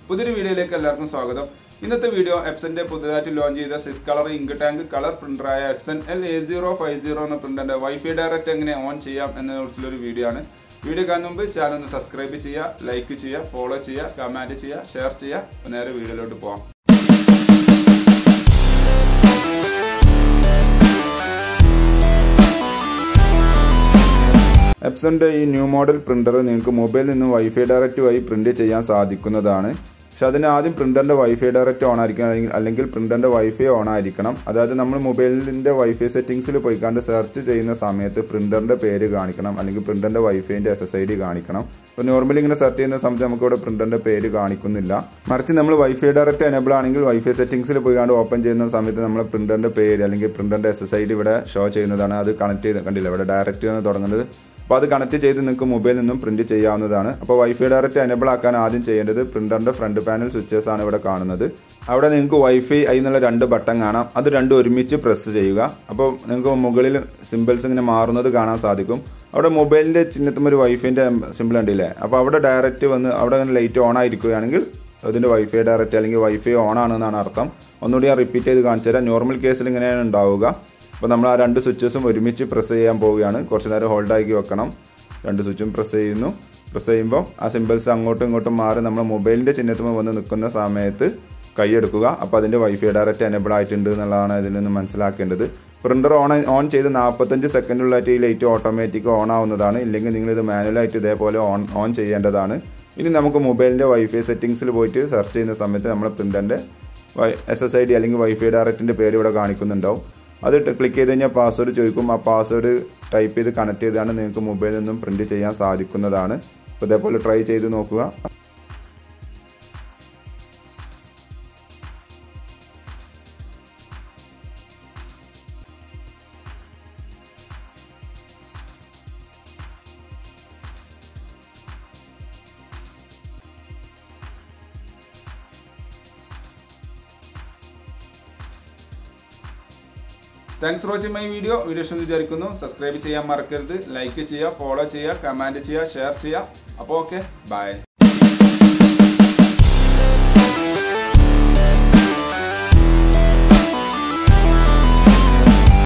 പുതിയൊരു വീഡിയോയിലേക്ക് എല്ലാവർക്കും സ്വാഗതം ഇന്നത്തെ വീഡിയോ എപ്സന്റെ പുതുതായിട്ട് ലോഞ്ച് ചെയ്ത സിസ് കളർ ഇങ്ക് ടാങ്ക് കളർ പ്രിന്ററായ Epson L A zero five zero എന്ന പ്രിന്ററിന്റെ വൈഫൈ ഡയറക്റ്റ് എങ്ങനെ ഓൺ ചെയ്യാം എന്നതിനെ കുറിച്ചുള്ള ഒരു വീഡിയോ ആണ് വീഡിയോ കാണുന്ന മുമ്പ് ചാനൽ ഒന്ന് സബ്സ്ക്രൈബ് ചെയ്യുക ലൈക്ക് ചെയ്യുക ഫോളോ ചെയ്യുക കമന്റ് ചെയ്യുക ഷെയർ ചെയ്യുക അപ്പോൾ നേരെ വീഡിയോയിലോട്ട് പോകാം എപ്സന്റെ ഈ ന്യൂ മോഡൽ പ്രിന്റർ നിങ്ങൾക്ക് മൊബൈലിൽ നിന്ന് വൈഫൈ ഡയറക്റ്റ് വഴി പ്രിന്റ് ചെയ്യാൻ സാധിക്കുന്നതാണ് പക്ഷെ അതിന് ആദ്യം പ്രിന്ററിന്റെ വൈഫൈ ഡയറക്റ്റ് ഓൺ ആയിരിക്കണം അല്ലെങ്കിൽ അല്ലെങ്കിൽ പ്രിന്ററിന്റെ വൈഫൈ ഓൺ ആയിരിക്കണം അതായത് നമ്മൾ മൊബൈലിന്റെ വൈഫൈ സെറ്റിംഗ്സിൽ പോയിക്കാണ്ട് സെർച്ച് ചെയ്യുന്ന സമയത്ത് പ്രിന്ററിന്റെ പേര് കാണിക്കണം അല്ലെങ്കിൽ പ്രിന്ററിന്റെ വൈഫൈന്റെ എസ് എസ് ഐ ഡി കാണിക്കണം അപ്പോൾ നോർമലി ഇങ്ങനെ സെർച്ച് ചെയ്യുന്ന സമയത്ത് നമുക്ക് ഇവിടെ പ്രിന്ററിന്റെ പേര് കാണിക്കുന്നില്ല മറിച്ച് നമ്മൾ വൈഫൈ ഡയറക്റ്റ് എനേബിൾ ആണെങ്കിൽ വൈഫൈ സെറ്റിംഗ്സിൽ പോയിക്കാണ്ട് ഓപ്പൺ ചെയ്യുന്ന സമയത്ത് നമ്മൾ പ്രിന്ററിന്റെ പേര് അല്ലെങ്കിൽ പ്രിന്ററിന്റെ എസ് എസ് ഐ ഡി ഇവിടെ ഷോ ചെയ്യുന്നതാണ് അത് കണക്ട് ചെയ്ത് കണ്ടില്ല ഇവിടെ ഡയറക്റ്റ് ആണ് തുടങ്ങുന്നത് അപ്പോൾ അത് കണക്ട് ചെയ്ത് നിങ്ങൾക്ക് മൊബൈലിൽ നിന്നും പ്രിന്റ് ചെയ്യാവുന്നതാണ് അപ്പോൾ വൈഫൈ ഡയറക്റ്റ് എനേബിൾ ആക്കാൻ ആദ്യം ചെയ്യേണ്ടത് പ്രിന്ററിന്റെ ഫ്രണ്ട് പാനൽ സ്വിച്ചേഴ്സ് ആണ് ഇവിടെ കാണുന്നത് അവിടെ നിങ്ങൾക്ക് വൈഫൈ ഐ എന്നുള്ള രണ്ട് ബട്ടൺ കാണാം അത് രണ്ടും ഒരുമിച്ച് പ്രസ് ചെയ്യുക അപ്പോൾ നിങ്ങൾക്ക് മുകളിൽ സിമ്പിൾസ് ഇങ്ങനെ മാറുന്നത് കാണാൻ സാധിക്കും അവിടെ മൊബൈലിന്റെ ചിഹ്നത്തും ഒരു വൈഫൈന്റെ സിമ്പിൾ ഉണ്ടല്ലേ അപ്പോൾ അവിടെ ഡയറക്റ്റ് വന്ന് അവിടെ അങ്ങനെ ലൈറ്റ് ഓൺ ആയിരിക്കുകയാണെങ്കിൽ അതിന്റെ വൈഫൈ ഡയറക്റ്റ് അല്ലെങ്കിൽ വൈഫൈ ഓൺ ആണെന്നാണ് അർത്ഥം ഒന്നുകൂടി ഞാൻ റിപ്പീറ്റ് ചെയ്ത് കാണിച്ചു തരാം നോർമൽ കേസിൽ ഇങ്ങനെയാണ് ഉണ്ടാവുക അപ്പോൾ നമ്മൾ ആ രണ്ട് സ്വിച്ചസും ഒരുമിച്ച് പ്രസ് ചെയ്യാൻ പോവുകയാണ് കുറച്ച് നേരം ഹോൾഡ് ആക്കി വെക്കണം രണ്ട് സ്വിച്ചും പ്രസ് ചെയ്യുന്നു പ്രസ് ചെയ്യുമ്പോൾ ആ സിമ്പിൾസ് അങ്ങോട്ടും ഇങ്ങോട്ടും മാറി നമ്മൾ മൊബൈലിൻ്റെ ചിഹ്നത്തുമ്പോൾ വന്ന് നിൽക്കുന്ന സമയത്ത് കൈയെടുക്കുക അപ്പോൾ അതിൻ്റെ വൈഫൈ ഡയറക്റ്റ് എനേബിൾ ആയിട്ടുണ്ട് എന്നുള്ളതാണ് ഇതിൽ നിന്ന് മനസ്സിലാക്കേണ്ടത് പ്രിൻ്റർ ഓൺ ഓൺ ചെയ്ത് നാൽപ്പത്തഞ്ച് സെക്കൻഡുള്ളായിട്ട് ഈ ലൈറ്റ് ഓട്ടോമാറ്റിക് ഓൺ ആവുന്നതാണ് ഇല്ലെങ്കിൽ നിങ്ങൾ ഇത് മാനുവലായിട്ട് ഇതേപോലെ ഓൺ ഓൺ ചെയ്യേണ്ടതാണ് ഇനി നമുക്ക് മൊബൈലിൻ്റെ വൈഫൈ സെറ്റിംഗ്സിൽ പോയിട്ട് സെർച്ച് ചെയ്യുന്ന സമയത്ത് നമ്മുടെ പ്രിൻ്ററിൻ്റെ എസ് എസ് ഐ ഡി അല്ലെങ്കിൽ വൈഫൈ ഡയറക്റ്റിൻ്റെ പേര് ഇവിടെ കാണിക്കുന്നുണ്ടാവും അത് ക്ലിക്ക് ചെയ്ത് കഴിഞ്ഞാൽ പാസ്വേഡ് ചോദിക്കും ആ പാസ്വേഡ് ടൈപ്പ് ചെയ്ത് കണക്ട് ചെയ്താണ് നിങ്ങൾക്ക് മൊബൈലിൽ നിന്നും പ്രിന്റ് ചെയ്യാൻ സാധിക്കുന്നതാണ് അപ്പോൾ ഇതേപോലെ ട്രൈ ചെയ്ത് നോക്കുക thanks for watching my video video ഇഷ്ടം വിചാരിക്കുന്നു സബ്സ്ക്രൈബ് ചെയ്യാൻ മറക്കരുത് ലൈക്ക് ചെയ്യുക ഫോളോ ചെയ്യുക കമൻറ്റ് ചെയ്യുക ഷെയർ ചെയ്യുക അപ്പോൾ ഓക്കെ ബൈ